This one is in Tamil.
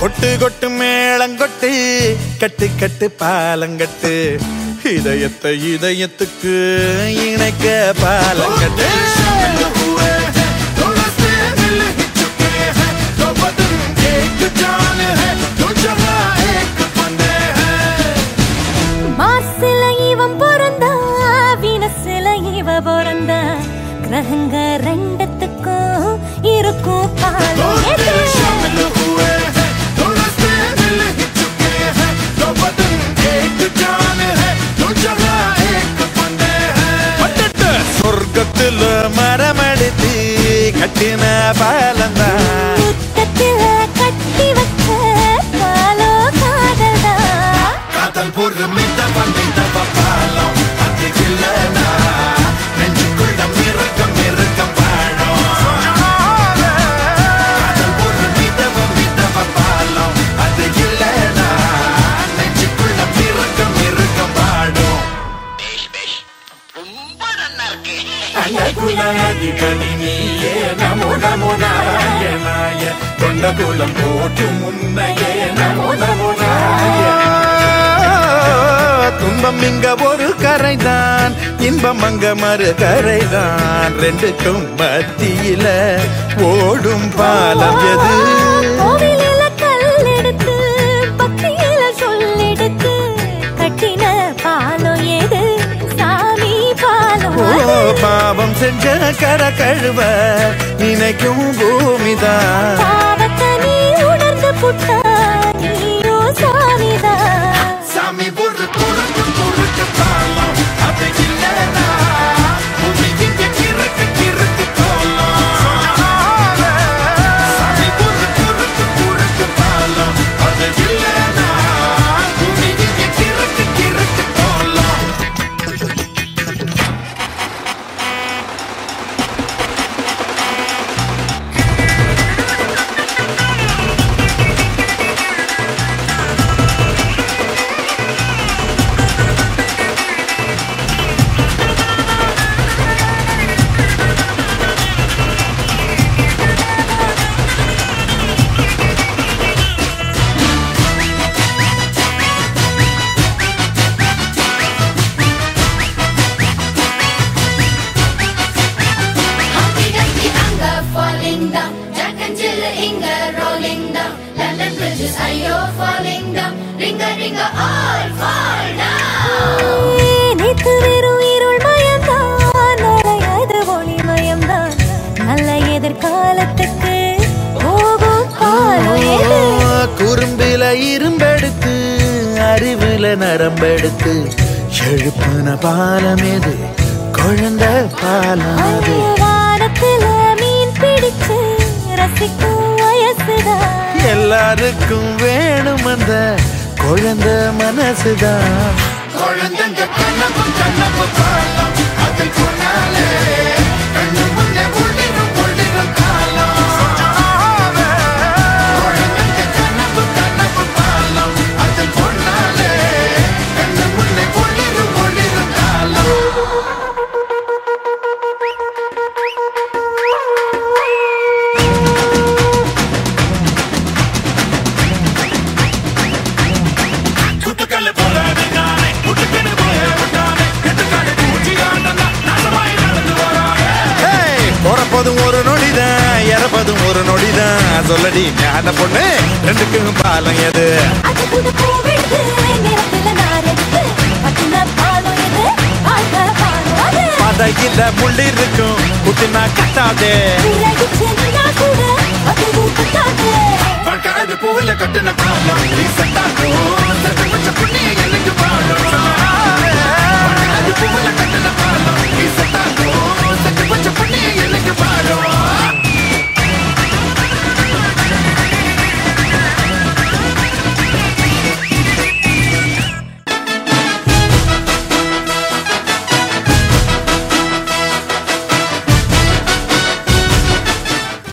கொட்டு கொட்டு மேளங்கொட்டு கட்டு கட்டு பாலங்கட்டு இதயத்தை இதயத்துக்கு இணைக்க பாலங்கட்டு மார்ஸ்ல இவன் பிறந்தா வீனஸ்ல இவ பிறந்தா கிரகங்க ரெண்டத்துக்கும் இருக்கும் பாலம் எது? பட்டட்டு சொர்க்கத்துல மரமடித்து கட்டின பாலந்தான் முத்தத்தில கட்டி வச்ச பாலோ காதல்தா காதல் ஒரு மிதவ மிதவ பாலம் அது இல்லனா நெஞ்சுக்குள்ள மிருகம் மிருகம் வாழும் காதல் ஒரு மிதவ மிதவ பாலம் அது இல்லனா நெஞ்சுக்குள்ள மிருகம் மிருகம் வாழும் குலாதிபதி நீயே நமோ நமோ நாராயணாய கொண்ட குலம் போட்டு முன்னையே நமோ நமோ துன்பம் இங்க ஒரு கரைதான் இன்பம் அங்க மறு கரைதான் ரெண்டுக்கும் மத்தியில ஓடும் பாலம் எது கோவிலில கல் எடுத்து பக்தியில சொல்லெடுத்து கட்டின பாலம் எது சாமி பாலம் ஓ அது. பாவம் செஞ்ச கர கழுவ நினைக்கும் பூமிதான் பாவத்தை நீ உணர்ந்து புட்டா நீயோ சாமிதான் சாமி ஒரு குறுக்கு குறுக்கு பாலம் அது இல்லனா பூமி இங்க கிறுக்கு கிறுக்கு கோலம் சாமி ஒரு குறுக்கு குறுக்கு பாலம் அது இல்லனா பூமி இங்க கிறுக்கு கிறுக்கு கோலம் Humpty Dumpty anger falling down. Jack and Jill Inga rolling down. London bridges are you falling down. Ringa ringa all fall down. நேத்து வெறும் இருள் மயம்தான் நுழையாது ஒளி மயம்தான் நல்ல எதிர்காலத்துக்கு போகும் பாலம் எது? குறும்பில இரும்பெடுத்து அறிவுல நரம்பெடுத்து எழுப்புன பாலம் எது குழந்த பாலம் அது வானத்துல மீன் பிடிச்சு ரசிக்கும் வயசுதான் எல்லாருக்கும் வேணும் அந்த குழந்த மனசுதான் குழந்தைங்க கனவு கனவு காலம் அதில் சொன்னாலே கண்ணு முன்னே ஒளிரும் ஒளிரும் காலம் குழந்தைங்க கனவு கனவு காலம் அதில் சொன்னாலே கண்ணு முன்னே ஒளிரும் ஒளிரும் காலம் குத்துக்கல்லு போடாது நானே குட்டுக்கணு போய விட்டானே எட்டுக்காடு பூச்சி ஆண்டா நாசமாய் நடந்து வரானே ஹேய், பிறப்பதும் ஒரு நொடிதான் இறப்பதும் ஒரு நொடிதான் சொல்லடி ஞான பொண்ணு ரெண்டுக்கும் பாலம் எது அது புது பூவெடுத்து நிலத்துல நாரெடுத்து பட்டின பாலம் எது வாழ்க்கை பாலம் அது பதையில முள்ளி இருக்கும் குத்தினா கட்டாதே விலகி சென்னா கூட அது ஊக்கத்தாது வாழ்க்கை அது பூவில கட்டு